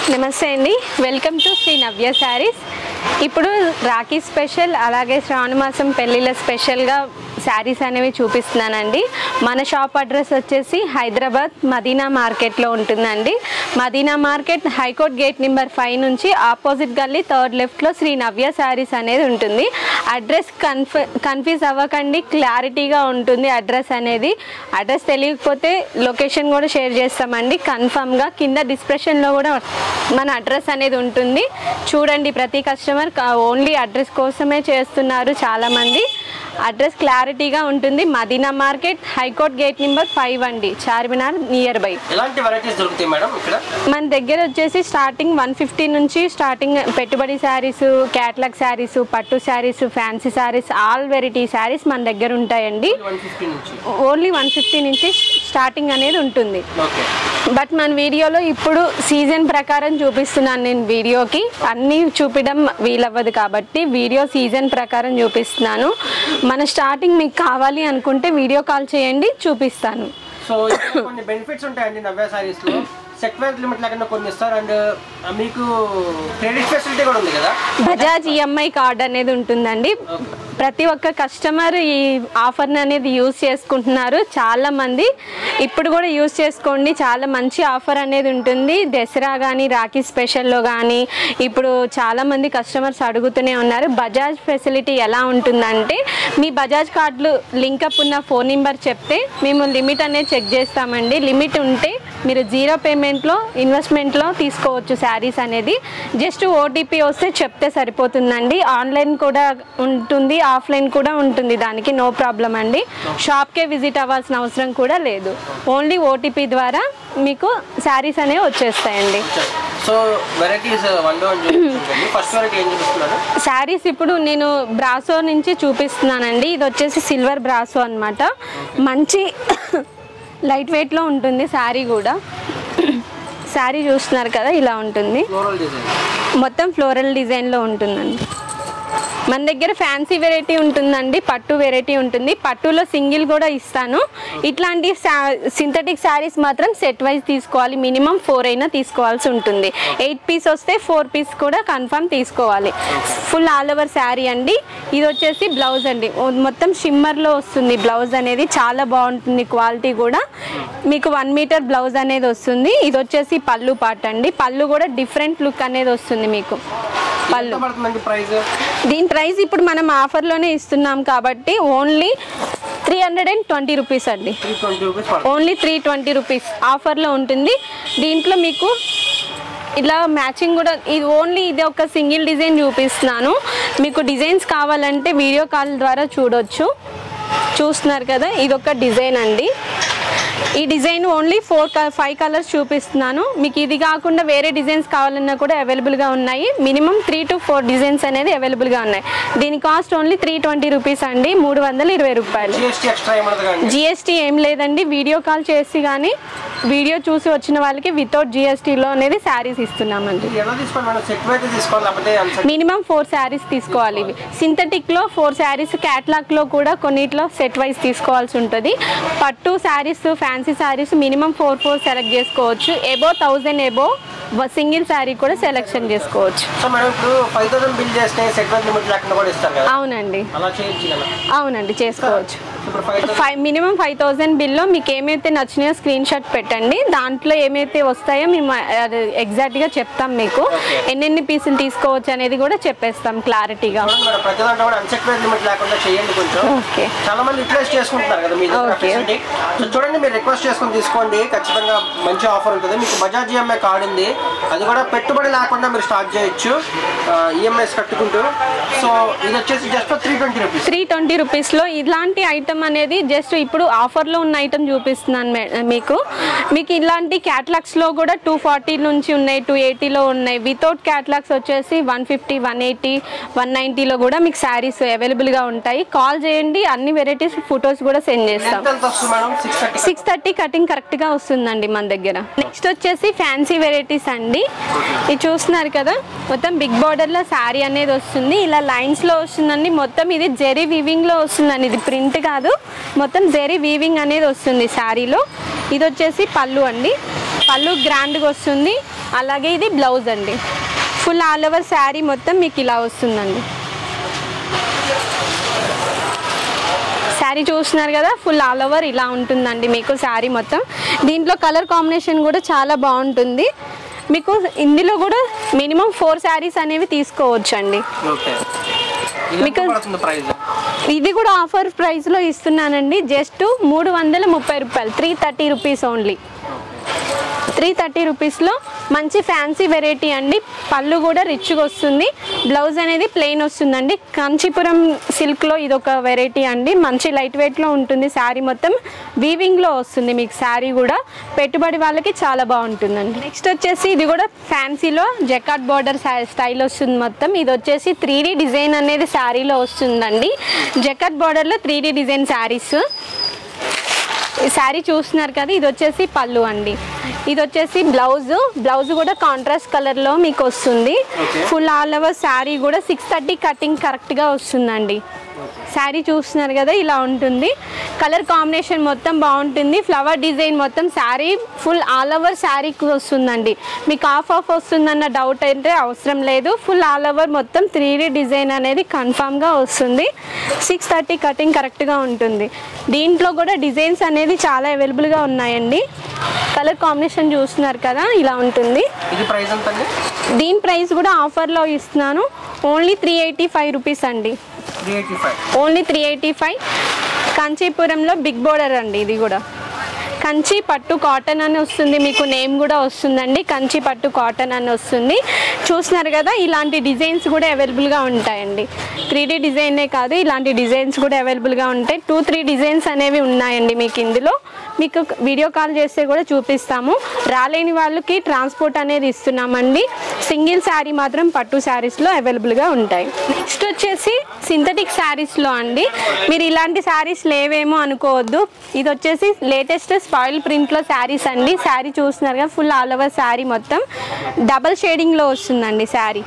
నమస్తే అండి welcome to Sri Navya sarees ఇప్పుడు రాఖీ స్పెషల్ అలాగే శ్రావణ మాసం పెళ్ళిళ్ళ స్పెషల్గా శారీస్ అనేవి చూపిస్తున్నానండి మన షాప్ అడ్రస్ వచ్చేసి హైదరాబాద్ మదీనా మార్కెట్లో ఉంటుందండి Madina market high court gate number five నుంచి ఆపోజిట్ గల్లీ థర్డ్ లెఫ్ట్లో శ్రీ నవ్య శారీస్ అనేది ఉంటుంది అడ్రస్ కన్ఫ కన్ఫ్యూజ్ అవ్వకండి క్లారిటీగా ఉంటుంది అడ్రస్ అనేది అడ్రస్ తెలియకపోతే లొకేషన్ కూడా షేర్ చేస్తామండి కన్ఫామ్గా కింద డిస్క్రిప్షన్లో కూడా మన అడ్రస్ అనేది ఉంటుంది చూడండి ప్రతి కస్టమర్ ఓన్లీ అడ్రస్ కోసమే చేస్తున్నారు చాలామంది అడ్రస్ క్లారిటీగా ఉంటుంది Madina market high court gate number five అండి చార్మినార్ నియర్ బై ఎలాంటి వెరైటీస్ దొరుకుతాయి మేడం ఇక్కడ మన దగ్గర వచ్చేసి స్టార్టింగ్ వన్ ఫిఫ్టీ నుంచి స్టార్టింగ్ పెట్టుబడి శారీస్ క్యాట్లాగ్ శారీస్ పట్టు sarees fancy sarees all variety sarees మన దగ్గర ఉంటాయండి వన్ ఫిఫ్టీ నుంచి ఓన్లీ వన్ ఫిఫ్టీ నుంచి స్టార్టింగ్ అనేది ఉంటుంది ఓకే బట్ మన వీడియోలో ఇప్పుడు సీజన్ ప్రకారం చూపిస్తున్నాను నేను వీడియోకి అన్నీ చూపించడం వీలవ్వదు కాబట్టి వీడియో సీజన్ ప్రకారం చూపిస్తున్నాను మన స్టార్టింగ్ మీకు కావాలి అనుకుంటే వీడియో కాల్ చేయండి చూపిస్తాను సో ఇక్కడ కొన్ని బెనిఫిట్స్ ఉంటాయండి నవ్య సారీస్ లో సెట్ వైజ్ లిమిట్ లేకుండా కొన్ని ఇస్తారు అండ్ మీకు క్రెడిట్ ఫెసిలిటీ కూడా ఉంది కదా బజాజ్ ఈఎంఐ కార్డ్ అనేది ఉంటుందండి ప్రతి ఒక్క కస్టమర్ ఈ ఆఫర్ అనేది యూజ్ చేసుకుంటున్నారు చాలా మంది ఇప్పుడు కూడా యూజ్ చేసుకోండి చాలా మంచి ఆఫర్ అనేది ఉంటుంది దసరా కానీ రాఖీ స్పెషల్లో కానీ ఇప్పుడు చాలా మంది కస్టమర్స్ అడుగుతూనే ఉన్నారు బజాజ్ ఫెసిలిటీ ఎలా ఉంటుందంటే మీ బజాజ్ కార్డులు లింకప్ ఉన్న ఫోన్ నెంబర్ చెప్తే మేము లిమిట్ అనేది చెక్ చేస్తామండి లిమిట్ ఉంటే మీరు జీరో పేమెంట్లో ఇన్వెస్ట్మెంట్లో తీసుకోవచ్చు శారీస్ అనేది జస్ట్ ఓటీపీ వస్తే చెప్తే సరిపోతుందండి ఆన్లైన్ కూడా ఉంటుంది ఆఫ్లైన్ కూడా ఉంటుంది దానికి నో ప్రాబ్లం అండి షాప్కే విజిట్ అవ్వాల్సిన అవసరం కూడా లేదు ఓన్లీ ఓటీపీ ద్వారా మీకు శారీస్ అనేవి వచ్చేస్తాయండి so varieties one by one చూపించండి ఫస్ట్ వెరైటీ ఏం చూపిస్తున్నారు శారీస్ ఇప్పుడు నేను బ్రాసో నుంచి చూపిస్తున్నానండి ఇది వచ్చేసి సిల్వర్ బ్రాసో అన్నమాట మంచి లైట్ వెయిట్లో ఉంటుంది శారీ కూడా శారీ చూస్తున్నారు కదా ఇలా ఉంటుంది ఫ్లోరల్ డిజైన్ మొత్తం ఫ్లోరల్ డిజైన్లో ఉంటుందండి మన దగ్గర ఫ్యాన్సీ వెరైటీ ఉంటుందండి పట్టు వెరైటీ ఉంటుంది పట్టులో సింగిల్ కూడా ఇస్తాను ఇట్లాంటి సింథటిక్ శారీస్ మాత్రం సెట్ వైజ్ తీసుకోవాలి మినిమం ఫోర్ అయినా తీసుకోవాల్సి ఉంటుంది ఎయిట్ పీస్ వస్తే ఫోర్ పీస్ కూడా కన్ఫర్మ్ తీసుకోవాలి ఫుల్ ఆల్ ఓవర్ శారీ అండి ఇది వచ్చేసి బ్లౌజ్ అండి ఓ- మొత్తం షిమ్మర్లో వస్తుంది బ్లౌజ్ అనేది చాలా బాగుంటుంది క్వాలిటీ కూడా మీకు వన్ మీటర్ బ్లౌజ్ అనేది వస్తుంది ఇది వచ్చేసి పళ్ళు పాట అండి పళ్ళు కూడా డిఫరెంట్ లుక్ అనేది వస్తుంది మీకు పళ్ళు ఎంత పడుతుందండి ప్రైస్ దీని ప్రైస్ ఇప్పుడు మనం ఆఫర్లోనే ఇస్తున్నాం కాబట్టి only three hundred and twenty rupees అండి త్రీ ట్వంటీ రూపీస్ పడుతుంది ఓన్లీ త్రీ ట్వంటీ రూపీస్ ఆఫర్లో ఉంటుంది దీంట్లో మీకు ఇలా మ్యాచింగ్ కూడా ఇది ఓన్లీ ఇది ఒక సింగిల్ డిజైన్ చూపిస్తున్నాను మీకు డిజైన్స్ కావాలంటే వీడియో కాల్ ద్వారా చూడొచ్చు చూస్తున్నారు కదా ఇది ఒక డిజైన్ అండి ఈ design only four five colours చూపిస్తున్నాను మీకు ఇది కాకుండా వేరే డిజైన్స్ కావాలన్నా కూడా అవైలబుల్గా ఉన్నాయి minimum three to four designs అనేది అవైలబుల్గా ఉన్నాయి దీని cost only three twenty rupees అండి మూడు వందల ఇరవై రూపాయలు జిఎస్టీ ఎక్స్ట్రా ఏమన్నది కానీ జిఎస్టీ ఏం లేదండి వీడియో కాల్ చేసి కానీ వీడియో చూసి వచ్చిన వాళ్ళకి వితౌట్ జిఎస్టీలో అనేది శారీస్ ఇస్తున్నామండి ఇది ఎలా తీసుకోవాలి మేడం సెట్ వైజ్ తీసుకోవాలి లేకపోతే అన్సెట్ మినిమం ఫోర్ శారీస్ తీసుకోవాలి ఇవి సింథటిక్లో ఫోర్ శారీస్ క్యాట్లాగ్లో కూడా కొన్నిట్లో సెట్ వైజ్ తీసుకోవాల్సి ఉంటుంది పట్టు sarees fancy sarees minimum four four select చేసుకోవచ్చు above thousand above single saree కూడా సెలెక్షన్ చేసుకోవచ్చు సో మేడం ఇప్పుడు ఫైవ్ థౌసండ్ బిల్ చేస్తే సెట్ వైజ్ లిమిట్ లేకుండా కూడా ఇస్తారు కదా అవునండి అలా చేయొచ్చు కదా అవునండి చేసుకోవచ్చు ఇప్పుడు five thousand five minimum five thousand బిల్లో మీకు ఏమైతే నచ్చినాయో స్క్రీన్ షాట్ పెట్టండి దాంట్లో ఏమైతే వస్తాయో మేము అది ఎగ్జాక్ట్గా చెప్తాం మీకు Okay. ఎన్నెన్ని పీసులు తీసుకోవచ్చు అనేది కూడా చెప్పేస్తాం క్లారిటీగా చూడండి మేడం ప్రతి దాంట్లో కూడా అన్సెట్ వైజ్ లిమిట్ లేకుండా చేయండి కొంచెం ఓకే చాలా మంది రిక్వెస్ట్ చేసుకుంటున్నారు కదా మీ దగ్గర Okay. ఫెసిలిటీ సో చూడండి మీరు రిక్వెస్ట్ చేసుకుని తీసుకోండి ఖచ్చితంగా మంచి ఆఫర్ ఉంటుంది మీకు బజాజ్ ఈఎంఐ కార్డు ఉంది అది కూడా పెట్టుబడి లేకుండా మీరు స్టార్ట్ చేయొచ్చు ఈఎంఐస్ కట్టుకుంటూ సో ఇది వచ్చేసి just three twenty rupees three twenty రూపీస్లో ఇలాంటి ఐటమ్ అనేది జస్ట్ ఇప్పుడు ఆఫర్లో ఉన్న ఐటమ్ చూపిస్తున్నాను మే- మీకు మీకు ఇలాంటి క్యాట్లాగ్స్లో కూడా టూ ఫార్టీ నుంచి ఉన్నాయి టూ ఎయిటీలో ఉన్నాయి వితౌట్ క్యాట్లాగ్స్ వచ్చేసి one fifty one eighty one నైంటీలో కూడా మీకు శారీస్ అవైలబుల్గా ఉంటాయి కాల్ చేయండి అన్ని వెరైటీస్ ఫొటోస్ కూడా సెండ్ చేస్తాం ఎంత ఎంత వస్తుంది madam six thirty six thirty cutting కరెక్ట్గా వస్తుందండి మన దగ్గర నెక్స్ట్ వచ్చేసి ఫ్యాన్సీ వెరైటీస్ అండి ఇది చూస్తున్నారు కదా మొత్తం బిగ్ బార్డర్లో శారీ అనేది వస్తుంది ఇలా లైన్స్లో వస్తుందండి మొత్తం ఇది జెరీ వీవింగ్లో వస్తుందండి ఇది ప్రింట్ కాదు మొత్తం జెరీ వీవింగ్ అనేది వస్తుంది శారీలో ఇది వచ్చేసి పళ్ళు అండి పళ్ళు గ్రాండ్గా వస్తుంది అలాగే ఇది బ్లౌజ్ అండి ఫుల్ ఆల్ ఓవర్ శారీ మొత్తం మీకు ఇలా వస్తుందండి శారీ చూస్తున్నారు కదా ఫుల్ ఆల్ ఓవర్ ఇలా ఉంటుందండి మీకు శారీ మొత్తం దీంట్లో కలర్ కాంబినేషన్ కూడా చాలా బాగుంటుంది మీకు ఇందులో కూడా మినిమం ఫోర్ శారీస్ అనేవి తీసుకోవచ్చు అండి ఓకే ఇది ఎంత మీకు- పడుతుంది ప్రైస్ ఇది కూడా ఆఫర్ ప్రైస్లో ఇస్తున్నానండి జస్ట్ మూడు వందల ముప్పై రూపాయలు three thirty rupees only three thirty రూపీస్లో మంచి ఫ్యాన్సీ వెరైటీ అండి పళ్ళు కూడా రిచ్గా వస్తుంది బ్లౌజ్ అనేది ప్లెయిన్ వస్తుందండి కాంచీపురం సిల్క్లో ఇది ఒక వెరైటీ అండి మంచి లైట్ వెయిట్లో ఉంటుంది శారీ మొత్తం వీవింగ్లో వస్తుంది మీకు శారీ కూడా పెట్టుబడి వాళ్ళకి చాలా బాగుంటుందండి నెక్స్ట్ వచ్చేసి ఇది కూడా ఫ్యాన్సీలో జకాట్ బార్డర్ స్టైల్ వస్తుంది మొత్తం ఇది వచ్చేసి త్రీ డిజైన్ అనేది శారీలో వస్తుందండి జకాట్ బార్డర్లో త్రీ డిజైన్ శారీస్ ఈ శారీ చూస్తున్నారు కదా ఇది వచ్చేసి పళ్ళు అండి ఇది వచ్చేసి బ్లౌజ్ బ్లౌజ్ కూడా కాంట్రాస్ట్ కలర్ లో మీకు వస్తుంది Okay. Full all over saree కూడా సిక్స్ థర్టీ కటింగ్ కరెక్ట్ గా వస్తుందండి శారీ చూస్తున్నారు కదా ఇలా ఉంటుంది కలర్ కాంబినేషన్ మొత్తం బాగుంటుంది ఫ్లవర్ డిజైన్ మొత్తం శారీ ఫుల్ ఆల్ ఓవర్ శారీకి వస్తుందండి మీకు ఆఫ్ ఆఫ్ వస్తుందన్న డౌట్ అయితే అవసరం లేదు ఫుల్ ఆల్ ఓవర్ మొత్తం త్రీ డిజైన్ అనేది కన్ఫామ్గా వస్తుంది సిక్స్ థర్టీ కటింగ్ కరెక్ట్గా ఉంటుంది దీంట్లో కూడా డిజైన్స్ అనేది చాలా అవైలబుల్గా ఉన్నాయండి కలర్ కాంబినేషన్ చూస్తున్నారు కదా ఇలా ఉంటుంది ఇది ప్రైస్ ఎంత అండి దీని ప్రైస్ కూడా ఆఫర్లో ఇస్తున్నాను only three eighty five rupees అండి three eighty five only three eighty five కంచీపురంలో బిగ్ బోర్డర్ అండి ఇది కూడా కంచి పట్టు కాటన్ అని వస్తుంది మీకు నేమ్ కూడా వస్తుందండి కంచి పట్టు కాటన్ అని వస్తుంది చూస్తున్నారు కదా ఇలాంటి డిజైన్స్ కూడా అవైలబుల్గా ఉంటాయండి త్రీ డీ డిజైనే కాదు ఇలాంటి డిజైన్స్ కూడా అవైలబుల్గా ఉంటాయి టూ త్రీ డిజైన్స్ అనేవి ఉన్నాయండి మీకు ఇందులో మీకు వీడియో కాల్ చేస్తే కూడా చూపిస్తాము రాలేని వాళ్ళకి ట్రాన్స్పోర్ట్ అనేది ఇస్తున్నామండి సింగిల్ శారీ మాత్రం పట్టు శారీస్లో అవైలబుల్గా ఉంటాయి నెక్స్ట్ వచ్చేసి సింథటిక్ శారీస్లో అండి మీరు ఇలాంటి శారీస్ లేవేమో అనుకోవద్దు ఇది వచ్చేసి లేటెస్ట్ స్పాయిల్ ప్రింట్లో శారీస్ అండి శారీ చూస్తున్నారుగా ఫుల్ ఆల్ ఓవర్ శారీ మొత్తం డబల్ షేడింగ్లో వస్తుందండి శారీ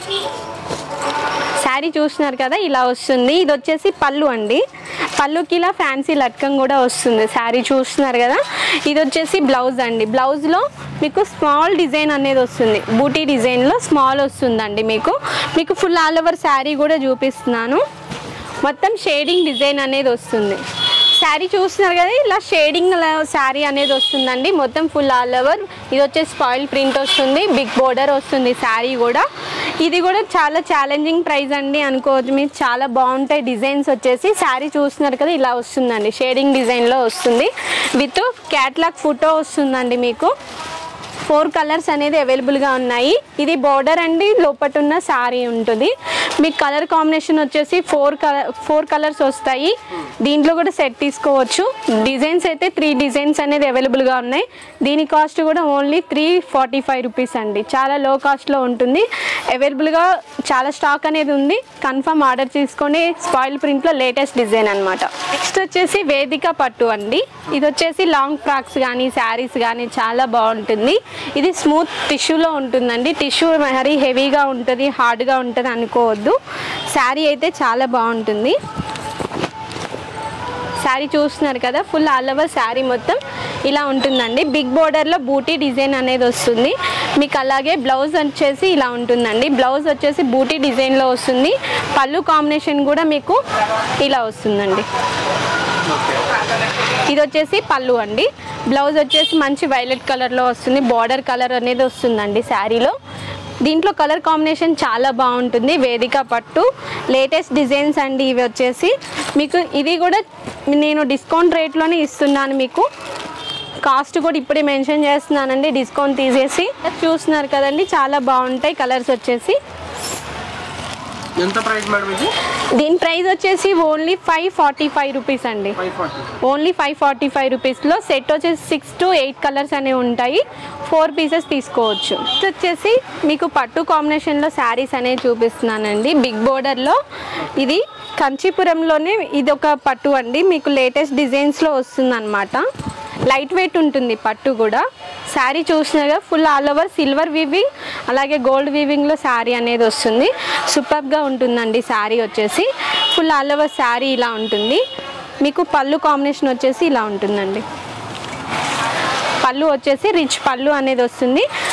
శారీ చూస్తున్నారు కదా ఇలా వస్తుంది ఇది వచ్చేసి పళ్ళు అండి పళ్ళుకి ఇలా ఫ్యాన్సీ లట్కం కూడా వస్తుంది శారీ చూస్తున్నారు కదా ఇది వచ్చేసి బ్లౌజ్ అండి బ్లౌజ్లో మీకు స్మాల్ డిజైన్ అనేది వస్తుంది బూటీ డిజైన్లో స్మాల్ వస్తుందండి మీకు మీకు ఫుల్ ఆల్ ఓవర్ శారీ కూడా చూపిస్తున్నాను మొత్తం షేడింగ్ డిజైన్ అనేది వస్తుంది శారీ చూస్తున్నారు కదా ఇలా షేడింగ్ శారీ అనేది వస్తుందండి మొత్తం ఫుల్ ఆల్ ఓవర్ ఇది వచ్చేసి స్పాయిల్ ప్రింట్ వస్తుంది బిగ్ బోర్డర్ వస్తుంది శారీ కూడా ఇది కూడా చాలా ఛాలెంజింగ్ ప్రైస్ అండి అనుకోవచ్చు మీరు చాలా బాగుంటాయి డిజైన్స్ వచ్చేసి శారీ చూస్తున్నారు కదా ఇలా వస్తుందండి షేడింగ్ డిజైన్లో వస్తుంది విత్ క్యాట్లాగ్ ఫోటో వస్తుందండి మీకు ఫోర్ కలర్స్ అనేది అవైలబుల్గా ఉన్నాయి ఇది బార్డర్ అండి లోపట ఉన్న శారీ ఉంటుంది మీకు కలర్ కాంబినేషన్ వచ్చేసి ఫోర్ కలర్ ఫోర్ కలర్స్ వస్తాయి దీంట్లో కూడా సెట్ తీసుకోవచ్చు డిజైన్స్ అయితే త్రీ డిజైన్స్ అనేది అవైలబుల్గా ఉన్నాయి దీని కాస్ట్ కూడా only three forty five rupees అండి చాలా లో కాస్ట్లో ఉంటుంది అవైలబుల్గా చాలా స్టాక్ అనేది ఉంది కన్ఫర్మ్ ఆర్డర్ తీసుకోండి స్పాయిల్ ప్రింట్లో లేటెస్ట్ డిజైన్ అనమాట నెక్స్ట్ వచ్చేసి వేదిక పట్టు అండి ఇది వచ్చేసి లాంగ్ ఫ్రాక్స్ కానీ శారీస్ కానీ చాలా బాగుంటుంది ఇది స్మూత్ టిష్యూలో ఉంటుందండి టిష్యూ మరీ హెవీగా ఉంటుంది హార్డ్గా ఉంటుంది అనుకోవద్దు శారీ అయితే చాలా బాగుంటుంది శారీ చూస్తున్నారు కదా ఫుల్ ఆల్ ఓవర్ శారీ మొత్తం ఇలా ఉంటుందండి బిగ్ బోర్డర్లో బూటీ డిజైన్ అనేది వస్తుంది మీకు అలాగే బ్లౌజ్ వచ్చేసి ఇలా ఉంటుందండి బ్లౌజ్ వచ్చేసి బూటీ డిజైన్లో వస్తుంది పళ్ళు కాంబినేషన్ కూడా మీకు ఇలా వస్తుందండి ఇది వచ్చేసి పళ్ళు అండి బ్లౌజ్ వచ్చేసి మంచి వైలెట్ కలర్లో వస్తుంది బార్డర్ కలర్ అనేది వస్తుందండి శారీలో దీంట్లో కలర్ కాంబినేషన్ చాలా బాగుంటుంది వేదిక పట్టు లేటెస్ట్ డిజైన్స్ అండి ఇవి వచ్చేసి మీకు ఇది కూడా నేను డిస్కౌంట్ రేట్లోనే ఇస్తున్నాను మీకు కాస్ట్ కూడా ఇప్పుడే మెన్షన్ చేస్తున్నానండి డిస్కౌంట్ తీసేసి చూస్తున్నారు కదండి చాలా బాగుంటాయి కలర్స్ వచ్చేసి ఎంత ప్రైస్ మేడం ఇది దీని ప్రైస్ వచ్చేసి only five forty five rupees అండి five forty only five forty five రూపీస్లో సెట్ వచ్చేసి సిక్స్ టు ఎయిట్ కలర్స్ అనేవి ఉంటాయి ఫోర్ పీసెస్ తీసుకోవచ్చు Next వచ్చేసి మీకు పట్టు కాంబినేషన్లో శారీస్ అనేవి చూపిస్తున్నానండి బిగ్ బోర్డర్లో ఇది కంచీపురంలోనే ఇది ఒక పట్టు అండి మీకు లేటెస్ట్ డిజైన్స్లో వస్తుంది లైట్ వెయిట్ ఉంటుంది పట్టు కూడా శారీ చూసినాగా full all over silver weaving అలాగే గోల్డ్ వీవింగ్లో శారీ అనేది వస్తుంది సూపర్గా ఉంటుందండి శారీ వచ్చేసి ఫుల్ ఆల్ ఓవర్ శారీ ఇలా ఉంటుంది మీకు పళ్ళు కాంబినేషన్ వచ్చేసి ఇలా ఉంటుందండి పళ్ళు వచ్చేసి రిచ్ పళ్ళు అనేది వస్తుంది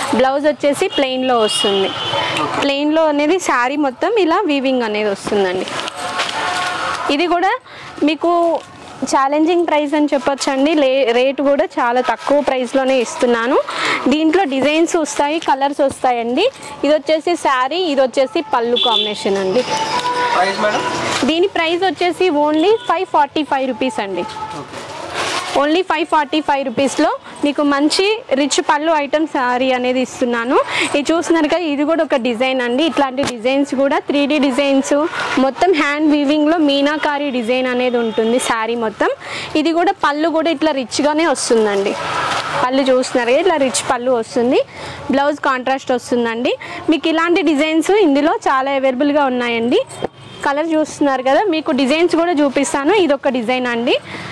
బ్లౌజ్ వచ్చేసి ప్లెయిన్లో వస్తుంది ప్లెయిన్లో అనేది శారీ మొత్తం ఇలా వీవింగ్ అనేది వస్తుందండి ఇది కూడా మీకు ఛాలెంజింగ్ ప్రైస్ అని చెప్పొచ్చండి లే రేట్ కూడా చాలా తక్కువ ప్రైస్లోనే ఇస్తున్నాను దీంట్లో డిజైన్స్ వస్తాయి కలర్స్ వస్తాయండి ఇది వచ్చేసి శారీ ఇది వచ్చేసి పళ్ళు కాంబినేషన్ అండి ప్రైస్ మేడం దీని ప్రైస్ వచ్చేసి only five forty five rupees అండి ఓన్లీ ఫైవ్ ఫార్టీ ఫైవ్ రూపీస్లో మీకు మంచి రిచ్ పళ్ళు ఐటమ్ శారీ అనేది ఇస్తున్నాను ఇది చూస్తున్నారు కదా ఇది కూడా ఒక డిజైన్ అండి ఇట్లాంటి డిజైన్స్ కూడా త్రీ డిజైన్స్ మొత్తం హ్యాండ్ వీవింగ్లో మీనాకారి డిజైన్ అనేది ఉంటుంది శారీ మొత్తం ఇది కూడా పళ్ళు కూడా ఇట్లా రిచ్గానే వస్తుందండి పళ్ళు చూస్తున్నారు కదా ఇట్లా రిచ్ పళ్ళు వస్తుంది బ్లౌజ్ కాంట్రాస్ట్ వస్తుందండి మీకు ఇలాంటి డిజైన్స్ ఇందులో చాలా అవైలబుల్గా ఉన్నాయండి కలర్ చూస్తున్నారు కదా మీకు డిజైన్స్ కూడా చూపిస్తాను ఇది ఒక డిజైన్ అండి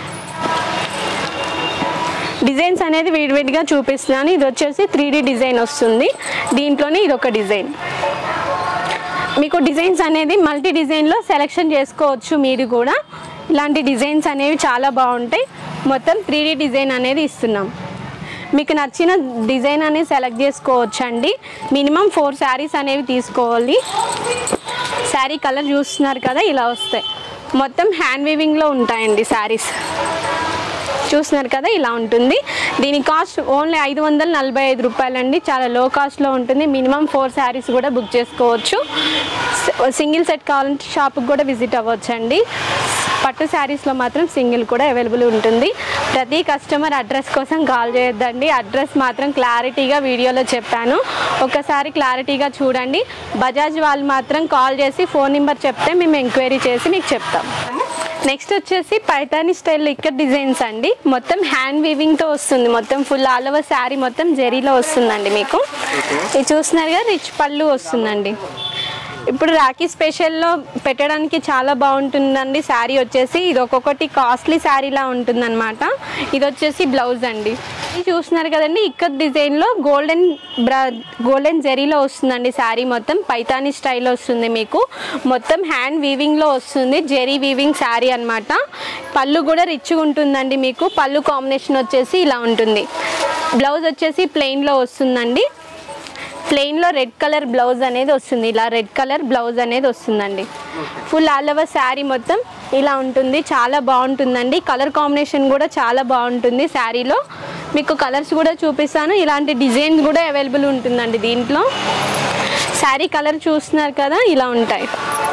డిజైన్స్ అనేది విడివిడిగా చూపిస్తున్నాను ఇది వచ్చేసి త్రీ డిజైన్ వస్తుంది దీంట్లోనే ఇది ఒక డిజైన్ మీకు డిజైన్స్ అనేది మల్టీ డిజైన్లో సెలెక్షన్ చేసుకోవచ్చు మీరు కూడా ఇలాంటి డిజైన్స్ అనేవి చాలా బాగుంటాయి మొత్తం త్రీ డిజైన్ అనేది ఇస్తున్నాం మీకు నచ్చిన డిజైన్ అనేది సెలెక్ట్ చేసుకోవచ్చు అండి మినిమం ఫోర్ శారీస్ అనేవి తీసుకోవాలి శారీ కలర్ చూస్తున్నారు కదా ఇలా వస్తాయి మొత్తం హ్యాండ్ వీవింగ్లో ఉంటాయండి శారీస్ చూస్తున్నారు కదా ఇలా ఉంటుంది దీని కాస్ట్ ఓన్లీ ఐదు వందల నలభై ఐదు రూపాయలండి చాలా లో కాస్ట్లో ఉంటుంది మినిమం ఫోర్ శారీస్ కూడా బుక్ చేసుకోవచ్చు సింగిల్ సెట్ కావాలంటే షాప్కి కూడా విజిట్ అవ్వచ్చు అండి పట్టు శారీస్లో మాత్రం సింగిల్ కూడా అవైలబుల్ ఉంటుంది ప్రతి కస్టమర్ అడ్రస్ కోసం కాల్ చేయొద్దండి అడ్రస్ మాత్రం క్లారిటీగా వీడియోలో చెప్పాను ఒకసారి క్లారిటీగా చూడండి బజాజ్ వాళ్ళు మాత్రం కాల్ చేసి ఫోన్ నెంబర్ చెప్తే మేము ఎంక్వైరీ చేసి మీకు చెప్తాం నెక్స్ట్ వచ్చేసి పైతాని స్టైల్ ఇక్కడ డిజైన్స్ అండి మొత్తం హ్యాండ్ వీవింగ్తో వస్తుంది మొత్తం ఫుల్ ఆల్ ఓవర్ శారీ మొత్తం జరీలో వస్తుందండి మీకు ఇది చూస్తున్నారుగా రిచ్ పళ్ళు వస్తుందండి ఇప్పుడు రాఖీ స్పెషల్లో పెట్టడానికి చాలా బాగుంటుందండి శారీ వచ్చేసి ఇది ఒక్కొక్కటి కాస్ట్లీ శారీలా ఉంటుందన్నమాట ఇది వచ్చేసి బ్లౌజ్ అండి ఇది చూస్తున్నారు కదండి ఇక్కడ డిజైన్లో గోల్డెన్ బ్రా గోల్డెన్ జరీలో వస్తుందండి శారీ మొత్తం పైతాని స్టైల్ వస్తుంది మీకు మొత్తం హ్యాండ్ వీవింగ్లో వస్తుంది జరీ వీవింగ్ శారీ అన్నమాట పళ్ళు కూడా రిచ్గా ఉంటుందండి మీకు పళ్ళు కాంబినేషన్ వచ్చేసి ఇలా ఉంటుంది బ్లౌజ్ వచ్చేసి ప్లెయిన్లో వస్తుందండి ప్లెయిన్లో రెడ్ కలర్ బ్లౌజ్ అనేది వస్తుంది ఇలా రెడ్ కలర్ బ్లౌజ్ అనేది వస్తుందండి ఫుల్ ఆల్ ఓవర్ శారీ మొత్తం ఇలా ఉంటుంది చాలా బాగుంటుందండి కలర్ కాంబినేషన్ కూడా చాలా బాగుంటుంది శారీలో మీకు కలర్స్ కూడా చూపిస్తాను ఇలాంటి డిజైన్స్ కూడా అవైలబుల్ ఉంటుందండి దీంట్లో శారీ కలర్ చూస్తున్నారు కదా ఇలా ఉంటాయి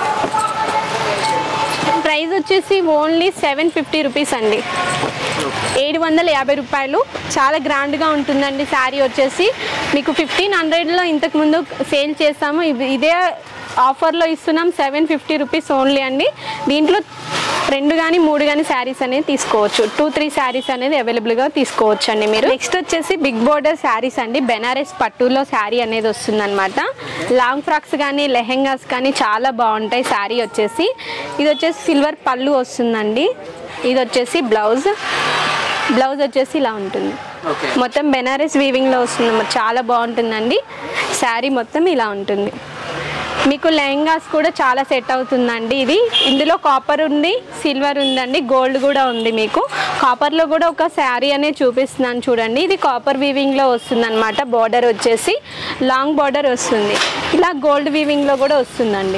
ప్రైస్ వచ్చేసి ఓన్లీ సెవెన్ ఫిఫ్టీ రూపీస్ అండి ఏడు వందల యాభై రూపాయలు చాలా గ్రాండ్గా ఉంటుందండి శారీ వచ్చేసి మీకు ఫిఫ్టీన్ హండ్రెడ్లో ఇంతకుముందు సేల్ చేస్తాము ఇవి- ఇదే ఆఫర్లో ఇస్తున్నాం సెవెన్ ఫిఫ్టీ రూపీస్ ఓన్లీ అండి దీంట్లో రెండు కానీ మూడు కానీ శారీస్ అనేది తీసుకోవచ్చు టూ త్రీ శారీస్ అనేది అవైలబుల్గా తీసుకోవచ్చు అండి మీరు నెక్స్ట్ వచ్చేసి బిగ్ బోర్డర్ శారీస్ అండి బెనారస్ పట్టులో శారీ అనేది వస్తుందన్నమాట లాంగ్ ఫ్రాక్స్ కానీ లెహెంగాస్ కానీ చాలా బాగుంటాయి శారీ వచ్చేసి ఇది వచ్చేసి సిల్వర్ పళ్ళు వస్తుందండి ఇది వచ్చేసి బ్లౌజ్ బ్లౌజ్ వచ్చేసి ఇలా ఉంటుంది ఓకే మొత్తం బెనారస్ వీవింగ్లో వస్తుంది చాలా బాగుంటుందండి శారీ మొత్తం ఇలా ఉంటుంది మీకు లెహంగాస్ కూడా చాలా సెట్ అవుతుందండి ఇది ఇందులో కాపర్ ఉంది సిల్వర్ ఉందండి గోల్డ్ కూడా ఉంది మీకు కాపర్లో కూడా ఒక శారీ అనేది చూపిస్తున్నాను చూడండి ఇది కాపర్ వీవింగ్లో వస్తుంది అనమాట బార్డర్ వచ్చేసి లాంగ్ బార్డర్ వస్తుంది ఇలా గోల్డ్ వీవింగ్లో కూడా వస్తుందండి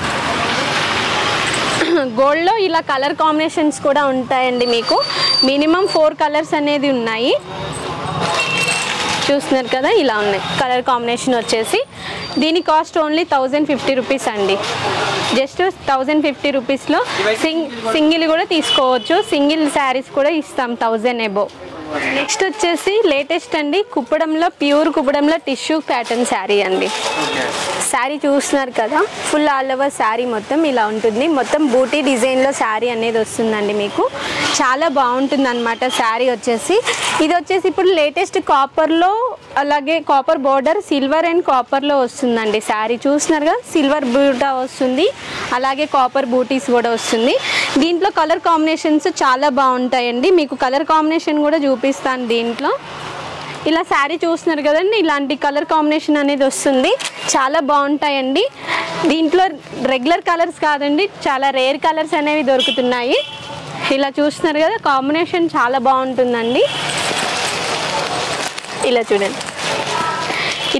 గోల్డ్లో ఇలా కలర్ కాంబినేషన్స్ కూడా ఉంటాయండి మీకు మినిమం ఫోర్ కలర్స్ అనేది ఉన్నాయి చూస్తున్నారు కదా ఇలా ఉన్నాయి కలర్ కాంబినేషన్ వచ్చేసి దీని cost only thousand fifty rupees అండి జస్ట్ థౌజండ్ ఫిఫ్టీ రూపీస్లో సింగ్ సింగిల్ కూడా తీసుకోవచ్చు సింగిల్ శారీస్ కూడా ఇస్తాం థౌజండ్ ఎబో నెక్స్ట్ వచ్చేసి లేటెస్ట్ అండి కుప్పడంలో ప్యూర్ కుప్పడంలో టిష్యూ ప్యాటర్న్ శారీ అండి ఓకే శారీ చూస్తున్నారు కదా ఫుల్ ఆల్ ఓవర్ శారీ మొత్తం ఇలా ఉంటుంది మొత్తం బూటీ డిజైన్లో శారీ అనేది వస్తుందండి మీకు చాలా బాగుంటుంది అనమాట శారీ వచ్చేసి ఇది వచ్చేసి ఇప్పుడు లేటెస్ట్ కాపర్లో అలాగే కాపర్ బోర్డర్ సిల్వర్ అండ్ కాపర్లో వస్తుందండి శారీ చూస్తున్నారు కదా సిల్వర్ బూటా వస్తుంది అలాగే కాపర్ బూటీస్ కూడా వస్తుంది దీంట్లో కలర్ కాంబినేషన్స్ చాలా బాగుంటాయండి మీకు కలర్ కాంబినేషన్ కూడా చూపిస్తాను దీంట్లో ఇలా శారీ చూస్తున్నారు కదండి ఇలాంటి కలర్ కాంబినేషన్ అనేది వస్తుంది చాలా బాగుంటాయండి దీంట్లో రెగ్యులర్ కలర్స్ కాదండి చాలా రేర్ కలర్స్ అనేవి దొరుకుతున్నాయి ఇలా చూస్తున్నారు కదా కాంబినేషన్ చాలా బాగుంటుందండి ఇలా చూడండి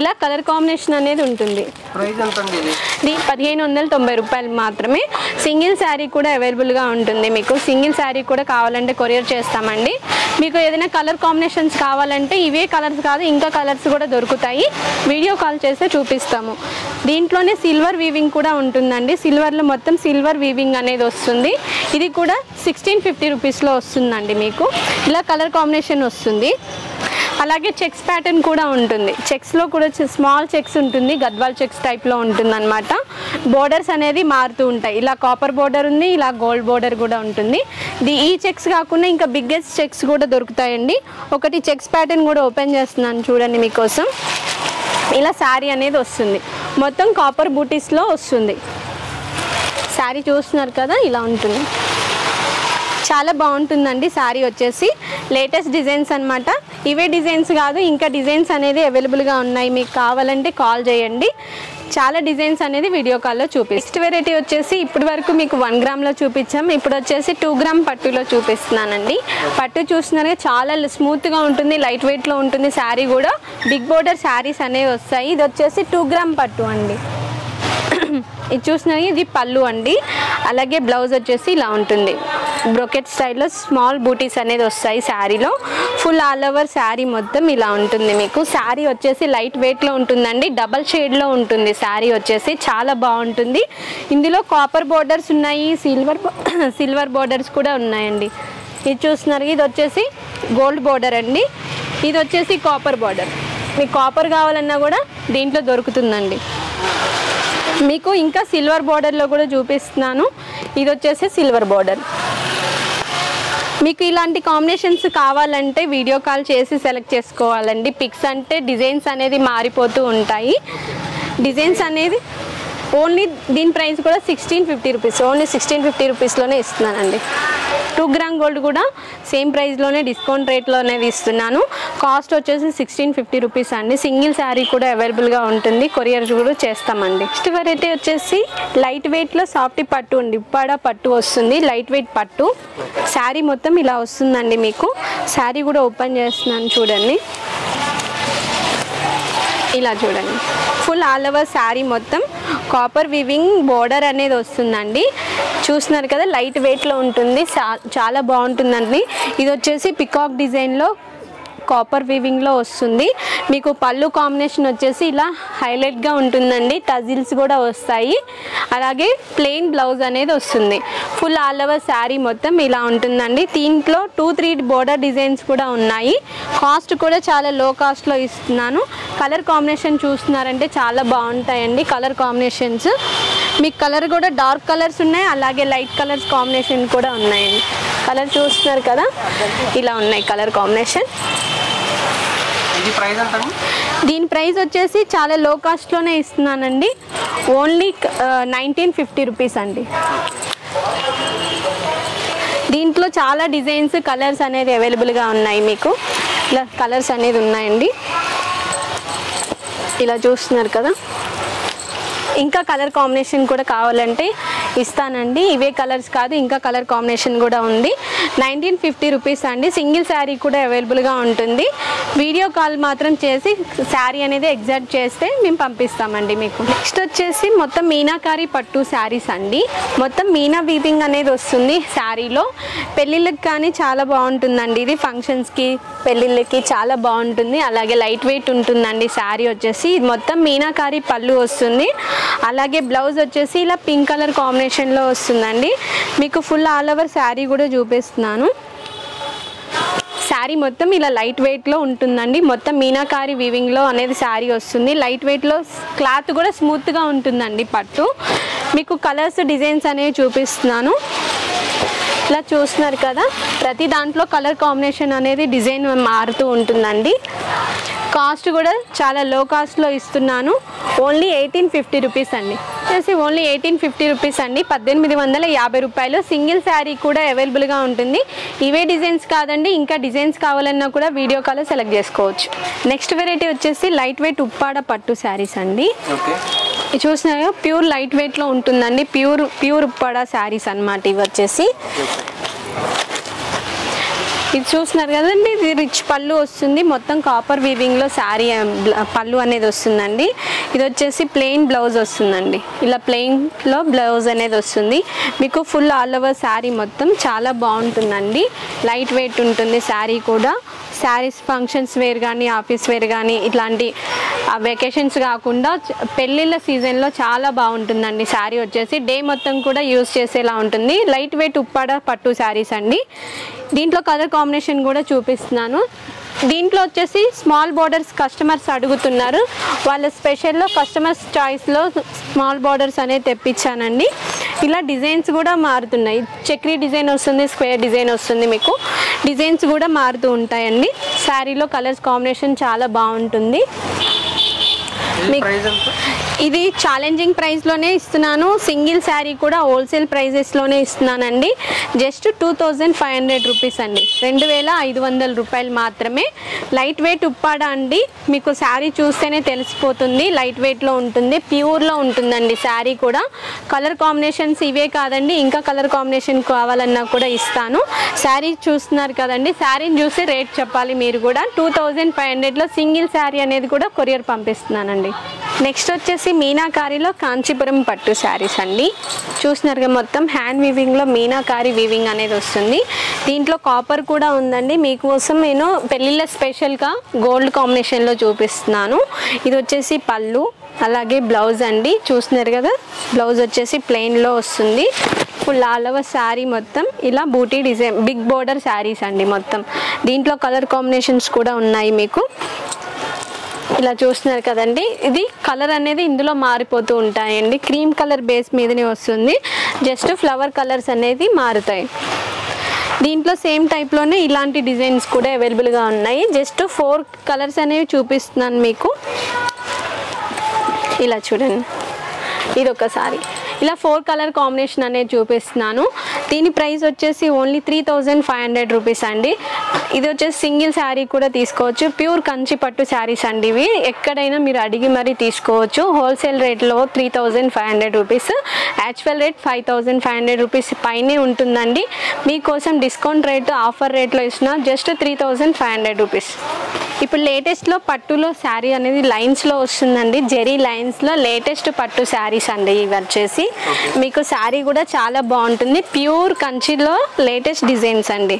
ఇలా కలర్ కాంబినేషన్ అనేది ఉంటుంది ప్రైస్ ఎంత అండి ఇది ఇది పదిహేను వందల తొంభై రూపాయలు మాత్రమే సింగిల్ శారీ కూడా అవైలబుల్గా ఉంటుంది మీకు సింగిల్ శారీ కూడా కావాలంటే కొరియర్ చేస్తామండి మీకు ఏదైనా కలర్ కాంబినేషన్స్ కావాలంటే ఇవే కలర్స్ కాదు ఇంకా కలర్స్ కూడా దొరుకుతాయి వీడియో కాల్ చేస్తే చూపిస్తాము దీంట్లోనే సిల్వర్ వీవింగ్ కూడా ఉంటుందండి సిల్వర్లో మొత్తం సిల్వర్ వీవింగ్ అనేది వస్తుంది ఇది కూడా సిక్స్టీన్ ఫిఫ్టీ రూపీస్లో వస్తుందండి మీకు ఇలా కలర్ కాంబినేషన్ వస్తుంది అలాగే చెక్స్ ప్యాటర్న్ కూడా ఉంటుంది చెక్స్లో కూడా స్మాల్ చెక్స్ ఉంటుంది గద్వాల్ చెక్స్ టైప్లో ఉంటుంది అనమాట బోర్డర్స్ అనేది మారుతూ ఉంటాయి ఇలా కాపర్ బోర్డర్ ఉంది ఇలా గోల్డ్ బోర్డర్ కూడా ఉంటుంది ది ఈ చెక్స్ కాకుండా ఇంకా బిగ్గెస్ట్ చెక్స్ కూడా దొరుకుతాయండి ఒకటి చెక్స్ ప్యాటర్న్ కూడా ఓపెన్ చేస్తున్నాను చూడండి మీకోసం ఇలా శారీ అనేది వస్తుంది మొత్తం కాపర్ బూటీస్లో వస్తుంది శారీ చూస్తున్నారు కదా ఇలా ఉంటుంది చాలా బాగుంటుందండి శారీ వచ్చేసి లేటెస్ట్ డిజైన్స్ అన్నమాట ఇవే డిజైన్స్ కాదు ఇంకా డిజైన్స్ అనేది అవైలబుల్గా ఉన్నాయి మీకు కావాలంటే కాల్ చేయండి చాలా డిజైన్స్ అనేది వీడియో కాల్లో చూపిస్తాం నెక్స్ట్ వెరైటీ వచ్చేసి ఇప్పటి వరకు మీకు వన్ గ్రామ్లో చూపించాం ఇప్పుడు వచ్చేసి టూ గ్రామ్ పట్టులో చూపిస్తున్నానండి పట్టు చూస్తున్నారుగా చాలా స్మూత్గా ఉంటుంది లైట్ వెయిట్లో ఉంటుంది శారీ కూడా బిగ్ బోర్డర్ శారీస్ అనేవి వస్తాయి ఇది వచ్చేసి టూ గ్రామ్ పట్టు అండి ఇది చూసినాయి ఇది పళ్ళు అండి అలాగే బ్లౌజ్ వచ్చేసి ఇలా ఉంటుంది బ్రొకెట్ స్టైల్లో స్మాల్ బూటీస్ అనేది వస్తాయి శారీలో ఫుల్ ఆల్ ఓవర్ శారీ మొత్తం ఇలా ఉంటుంది మీకు శారీ వచ్చేసి లైట్ వెయిట్లో ఉంటుందండి డబల్ షేడ్లో ఉంటుంది శారీ వచ్చేసి చాలా బాగుంటుంది ఇందులో కాపర్ బోర్డర్స్ ఉన్నాయి సిల్వర్ సిల్వర్ బోర్డర్స్ కూడా ఉన్నాయండి ఇది చూస్తున్నారు ఇది వచ్చేసి గోల్డ్ బోర్డర్ అండి ఇది వచ్చేసి కాపర్ బోర్డర్ మీకు కాపర్ కావాలన్నా కూడా దీంట్లో దొరుకుతుందండి మీకు ఇంకా సిల్వర్ బార్డర్లో కూడా చూపిస్తున్నాను ఇది వచ్చేసి సిల్వర్ బార్డర్ మీకు ఇలాంటి కాంబినేషన్స్ కావాలంటే వీడియో కాల్ చేసి సెలెక్ట్ చేసుకోవాలండి పిక్స్ అంటే డిజైన్స్ అనేది మారిపోతూ ఉంటాయి డిజైన్స్ అనేది ఓన్లీ దీని ప్రైస్ కూడా sixteen fifty rupees only sixteen fifty రూపీస్లోనే ఇస్తున్నానండి టూ గ్రామ్ గోల్డ్ కూడా సేమ్ ప్రైస్లోనే డిస్కౌంట్ రేట్లోనే ఇస్తున్నాను కాస్ట్ వచ్చేసి సిక్స్టీన్ ఫిఫ్టీ రూపీస్ అండి సింగిల్ శారీ కూడా అవైలబుల్గా ఉంటుంది కొరియర్ కూడా చేస్తామండి నెక్స్ట్ వెరైటీ వచ్చేసి లైట్ వెయిట్లో సాఫ్ట్ పట్టు అండి ఉప్పాడ పట్టు వస్తుంది లైట్ వెయిట్ పట్టు శారీ మొత్తం ఇలా వస్తుందండి మీకు శారీ కూడా ఓపెన్ చేస్తున్నాను చూడండి ఇలా చూడండి ఫుల్ ఆల్ ఓవర్ శారీ మొత్తం కాపర్ వివింగ్ బోర్డర్ అనేది వస్తుందండి చూస్తున్నారు కదా లైట్ వెయిట్లో ఉంటుంది చా- చాలా బాగుంటుందండి ఇది వచ్చేసి పికాక్ డిజైన్లో కాపర్ వీవింగ్లో వస్తుంది మీకు పళ్ళు కాంబినేషన్ వచ్చేసి ఇలా హైలైట్గా ఉంటుందండి టజిల్స్ కూడా వస్తాయి అలాగే ప్లెయిన్ బ్లౌజ్ అనేది వస్తుంది ఫుల్ ఆల్ ఓవర్ శారీ మొత్తం ఇలా ఉంటుందండి దీంట్లో టూ త్రీ బోర్డర్ డిజైన్స్ కూడా ఉన్నాయి కాస్ట్ కూడా చాలా లో కాస్ట్లో ఇస్తున్నాను కలర్ కాంబినేషన్ చూస్తున్నారంటే చాలా బాగుంటాయండి కలర్ కాంబినేషన్స్ మీకు కలర్ కూడా డార్క్ కలర్స్ ఉన్నాయి అలాగే లైట్ కలర్స్ కాంబినేషన్ కూడా ఉన్నాయండి కలర్ చూస్తున్నారు కదా ఇలా ఉన్నాయి కలర్ కాంబినేషన్ ఇది ప్రైస్ ఎంత అండి దీని ప్రైస్ వచ్చేసి చాలా లో కాస్ట్లోనే ఇస్తున్నానండి ఓన్లీ నైన్టీన్ ఫిఫ్టీ రూపీస్ అండి దీంట్లో చాలా డిజైన్స్ కలర్స్ అనేది అవైలబుల్గా ఉన్నాయి మీకు ఇలా కలర్స్ అనేది ఉన్నాయండి ఇలా చూస్తున్నారు కదా ఇంకా కలర్ కాంబినేషన్ కూడా కావాలంటే ఇస్తానండి ఇవే కలర్స్ కాదు ఇంకా కలర్ కాంబినేషన్ కూడా ఉంది నైన్టీన్ ఫిఫ్టీ రూపీస్ అండి సింగిల్ శారీ కూడా అవైలబుల్గా ఉంటుంది వీడియో కాల్ మాత్రం చేసి శారీ అనేది ఎగ్జాక్ట్ చేస్తే మేము పంపిస్తామండి మీకు నెక్స్ట్ వచ్చేసి మొత్తం మీనాకారి పట్టు శారీస్ అండి మొత్తం మీనా వీవింగ్ అనేది వస్తుంది శారీలో పెళ్ళిళ్ళకి కానీ చాలా బాగుంటుందండి ఇది ఫంక్షన్స్కి పెళ్ళిళ్ళకి చాలా బాగుంటుంది అలాగే లైట్ వెయిట్ ఉంటుందండి శారీ వచ్చేసి ఇది మొత్తం మీనాకారి పళ్ళు వస్తుంది అలాగే బ్లౌజ్ వచ్చేసి ఇలా పింక్ కలర్ కాంబినేషన్లో వస్తుందండి మీకు ఫుల్ ఆల్ ఓవర్ శారీ కూడా చూపిస్తున్నాను శారీ మొత్తం ఇలా లైట్ వెయిట్లో ఉంటుందండి మొత్తం మీనాకారి వీవింగ్లో అనేది శారీ వస్తుంది లైట్ వెయిట్లో క్లాత్ కూడా స్మూత్గా ఉంటుందండి పట్టు మీకు కలర్స్ డిజైన్స్ అనేవి చూపిస్తున్నాను ఇలా చూస్తున్నారు కదా ప్రతి దాంట్లో కలర్ కాంబినేషన్ అనేది డిజైన్ మారుతూ ఉంటుందండి కాస్ట్ కూడా చాలా లో కాస్ట్లో ఇస్తున్నాను ఓన్లీ ఎయిటీన్ ఫిఫ్టీ రూపీస్ అండి వచ్చేసి ఓన్లీ ఎయిటీన్ ఫిఫ్టీ రూపీస్ అండి పద్దెనిమిది వందల యాభై రూపాయలు సింగిల్ శారీ కూడా అవైలబుల్గా ఉంటుంది ఇవే డిజైన్స్ కాదండి ఇంకా డిజైన్స్ కావాలన్నా కూడా వీడియో కాల్ సెలెక్ట్ చేసుకోవచ్చు నెక్స్ట్ వెరైటీ వచ్చేసి లైట్ వెయిట్ ఉప్పాడ పట్టు శారీస్ అండి ఓకే ఇది చూసినారు ప్యూర్ లైట్ వెయిట్లో ఉంటుందండి ప్యూర్ ప్యూర్ ఉప్పాడ శారీస్ అన్నమాట ఇవి వచ్చేసి ఇది చూస్తున్నారు కదండి ఇది రిచ్ పళ్ళు వస్తుంది మొత్తం కాపర్ వీవింగ్లో శారీ పళ్ళు అనేది వస్తుందండి ఇది వచ్చేసి ప్లెయిన్ బ్లౌజ్ వస్తుందండి ఇలా ప్లెయిన్లో బ్లౌజ్ అనేది వస్తుంది మీకు ఫుల్ ఆల్ ఓవర్ శారీ మొత్తం చాలా బాగుంటుందండి లైట్ వెయిట్ ఉంటుంది శారీ కూడా శారీస్ ఫంక్షన్స్ వేర్ కానీ ఆఫీస్ వేర్ కానీ ఇట్లాంటి వెకేషన్స్ కాకుండా చ- పెళ్ళిళ్ళ సీజన్లో చాలా బాగుంటుందండి శారీ వచ్చేసి డే మొత్తం కూడా యూస్ చేసేలా ఉంటుంది లైట్ వెయిట్ ఉప్పాడ పట్టు శారీస్ అండి దీంట్లో కలర్ కాంబినేషన్ కూడా చూపిస్తున్నాను దీంట్లో వచ్చేసి స్మాల్ బార్డర్స్ కస్టమర్స్ అడుగుతున్నారు వాళ్ళ స్పెషల్లో కస్టమర్స్ చాయిస్లో స్మాల్ బార్డర్స్ అనేది తెప్పించానండి ఇలా డిజైన్స్ కూడా మారుతున్నాయి చక్రీ డిజైన్ వస్తుంది స్క్వేర్ డిజైన్ వస్తుంది మీకు డిజైన్స్ కూడా మారుతూ ఉంటాయండి శారీలో కలర్స్ కాంబినేషన్ చాలా బాగుంటుంది మీకు- ప్రైస్ ఎంత ఇది ఛాలెంజింగ్ ప్రైస్లోనే ఇస్తున్నాను సింగిల్ శారీ కూడా హోల్సేల్ ప్రైజెస్లోనే ఇస్తున్నానండి just two thousand five hundred rupees అండి రెండు వేల ఐదు వందల రూపాయలు మాత్రమే లైట్ వెయిట్ ఉప్పాడ అండి మీకు శారీ చూస్తేనే తెలిసిపోతుంది లైట్ వెయిట్లో ఉంటుంది ప్యూర్లో ఉంటుందండి శారీ కూడా కలర్ కాంబినేషన్స్ ఇవే కాదండి ఇంకా కలర్ కాంబినేషన్ కావాలన్నా కూడా ఇస్తాను శారీ చూస్తున్నారు కదండి శారీని చూసి రేట్ చెప్పాలి మీరు కూడా టూ థౌజండ్ ఫైవ్ హండ్రెడ్లో సింగిల్ శారీ అనేది కూడా కొరియర్ పంపిస్తున్నానండి నెక్స్ట్ వచ్చేసి మీనాకారిలో కాంచీపురం పట్టు శారీస్ అండి చూసినారుగా మొత్తం హ్యాండ్ వీవింగ్లో మీనాకారి వీవింగ్ అనేది వస్తుంది దీంట్లో కాపర్ కూడా ఉందండి మీకోసం నేను పెళ్ళిళ్ళ స్పెషల్గా గోల్డ్ కాంబినేషన్లో చూపిస్తున్నాను ఇది వచ్చేసి పళ్ళు అలాగే బ్లౌజ్ అండి చూస్తున్నారు కదా బ్లౌజ్ వచ్చేసి ప్లెయిన్లో వస్తుంది ఫుల్ ఆల్ ఓవర్ శారీ మొత్తం ఇలా booti design big border sarees అండి మొత్తం దీంట్లో కలర్ కాంబినేషన్స్ కూడా ఉన్నాయి మీకు ఇలా చూస్తున్నారు కదండి ఇది కలర్ అనేది ఇందులో మారిపోతూ ఉంటాయండి క్రీమ్ కలర్ బేస్ మీదనే వస్తుంది జస్ట్ ఫ్లవర్ కలర్స్ అనేది మారుతాయి దీంట్లో సేమ్ టైప్లోనే ఇలాంటి డిజైన్స్ కూడా అవైలబుల్గా ఉన్నాయి జస్ట్ ఫోర్ కలర్స్ అనేవి చూపిస్తున్నాను మీకు ఇలా చూడండి ఇది ఒకసారి ఇలా ఫోర్ కలర్ కాంబినేషన్ అనేది చూపిస్తున్నాను దీని ప్రైస్ వచ్చేసి only three thousand five hundred rupees అండి ఇది వచ్చేసి సింగిల్ శారీ కూడా తీసుకోవచ్చు ప్యూర్ కంచి పట్టు శారీస్ అండి ఇవి ఎక్కడైనా మీరు అడిగి మరీ తీసుకోవచ్చు హోల్సేల్ రేట్లో three thousand five hundred rupees actual rate five thousand five hundred rupees పైనే ఉంటుందండి మీకోసం డిస్కౌంట్ రేట్ ఆఫర్ రేట్లో ఇస్తున్నా just three thousand five hundred rupees ఇప్పుడు లేటెస్ట్లో పట్టులో శారీ అనేది లైన్స్లో వస్తుందండి జెరీ లైన్స్లో లేటెస్ట్ పట్టు శారీస్ అండి ఇవి వచ్చేసి మీకు శారీ కూడా చాలా బాగుంటుంది ప్యూర్ కంచిలో లేటెస్ట్ డిజైన్స్ అండి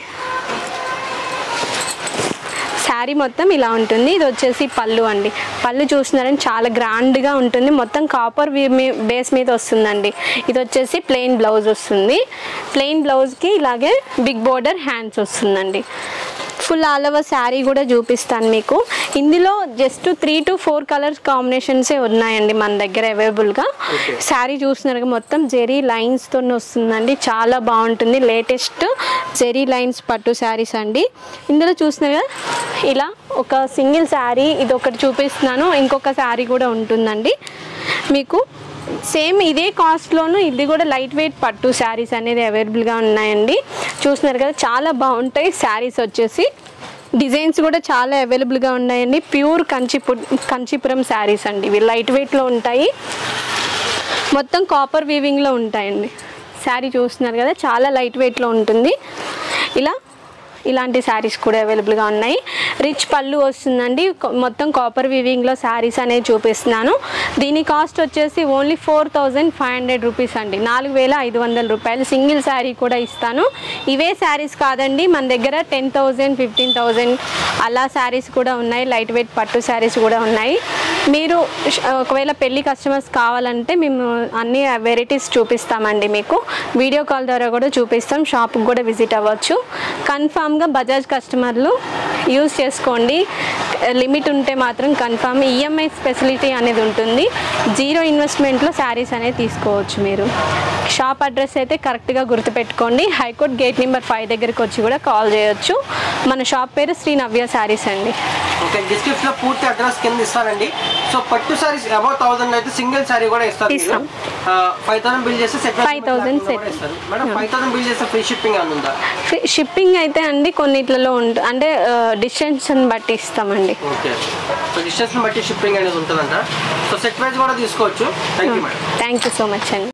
శారీ మొత్తం ఇలా ఉంటుంది ఇది వచ్చేసి పళ్ళు అండి పళ్ళు చూస్తున్నారని చాలా గ్రాండ్గా ఉంటుంది మొత్తం కాపర్ బేస్ మీద వస్తుందండి ఇది వచ్చేసి ప్లెయిన్ బ్లౌజ్ వస్తుంది ప్లెయిన్ బ్లౌజ్కి ఇలాగే బిగ్ బోర్డర్ హ్యాండ్స్ వస్తుందండి ఫుల్ ఆల్ ఓవర్ శారీ కూడా చూపిస్తాను మీకు ఇందులో just three to four colours కాంబినేషన్సే ఉన్నాయండి మన దగ్గర అవైలబుల్గా Okay. శారీ చూస్తున్నారు మొత్తం జెరీ లైన్స్తో వస్తుందండి చాలా బాగుంటుంది లేటెస్ట్ జెరీ లైన్స్ పట్టు శారీస్ అండి ఇందులో చూస్తున్నారు కదా ఇలా ఒక సింగిల్ శారీ ఇది ఒకటి చూపిస్తున్నాను ఇంకొక శారీ కూడా ఉంటుందండి మీకు సేమ్ ఇదే కాస్ట్లోను ఇది కూడా లైట్ వెయిట్ పట్టు శారీస్ అనేది అవైలబుల్గా ఉన్నాయండి చూస్తున్నారు కదా చాలా బాగుంటాయి శారీస్ వచ్చేసి డిజైన్స్ కూడా చాలా అవైలబుల్గా ఉన్నాయండి ప్యూర్ కంచిపు కంచిపురం శారీస్ అండి ఇవి లైట్ వెయిట్లో ఉంటాయి మొత్తం కాపర్ వీవింగ్లో ఉంటాయండి శారీ చూస్తున్నారు కదా చాలా లైట్ వెయిట్లో ఉంటుంది ఇలా ఇలాంటి శారీస్ కూడా అవైలబుల్గా ఉన్నాయి రిచ్ పళ్ళు వస్తుందండి కొ- మొత్తం కాపర్ వీవింగ్లో శారీస్ అనేది చూపిస్తున్నాను దీని కాస్ట్ వచ్చేసి only four thousand five hundred rupees అండి నాలుగు వేల ఐదు వందల రూపాయలు సింగిల్ శారీ కూడా ఇస్తాను ఇవే శారీస్ కాదండి మన దగ్గర టెన్ థౌజండ్ ఫిఫ్టీన్ థౌజండ్ అలా శారీస్ కూడా ఉన్నాయి లైట్ వెయిట్ పట్టు శారీస్ కూడా ఉన్నాయి మీరు ష్- ఒకవేళ పెళ్లి కస్టమర్స్ కావాలంటే మేము అన్ని వెరైటీస్ చూపిస్తామండి మీకు వీడియో కాల్ ద్వారా కూడా చూపిస్తాం షాప్కి కూడా విజిట్ అవ్వచ్చు కన్ఫామ్గా బజాజ్ కస్టమర్లు యూజ్ చేసుకోండి లిమిట్ ఉంటే మాత్రం కన్ఫామ్ ఈఎంఐ ఫెసిలిటీ అనేది ఉంటుంది జీరో ఇన్వెస్ట్మెంట్లో శారీస్ అనేది తీసుకోవచ్చు మీరు షాప్ అడ్రస్ అయితే కరెక్ట్గా గుర్తుపెట్టుకోండి హైకోర్ట్ గేట్ నెంబర్ ఫైవ్ దగ్గరికి వచ్చి కూడా కాల్ చేయొచ్చు మన షాప్ పేరు శ్రీ నవ్య శారీస్ అండి ఓకే డిస్క్రిప్షన్ లో పూర్తి అడ్రస్ కింద ఇస్తానండి సో పట్టు సారీస్ అబౌవ్ థౌసండ్ అయితే సింగిల్ సారీ కూడా ఇస్తారు ఇస్తాం. ఫైవ్ థౌసండ్ బిల్ చేస్తే సెట్ 5,000 set. ఇస్తారు మేడం ఫైవ్ థౌసండ్ బిల్ చేస్తే ఫ్రీ షిప్పింగ్ అని ఉందా షిప్పింగ్ అయితే అండి కొన్నిట్లలో ఉంటుంది అంటే డిస్టెన్స్ని బట్టి ఇస్తామండి ఓకే సో డిస్టెన్స్ బట్టి షిప్పింగ్ అనేది ఉంటుందంట సో సెట్ వైజ్ కూడా తీసుకోవచ్చు thank you madam thank you so much అండి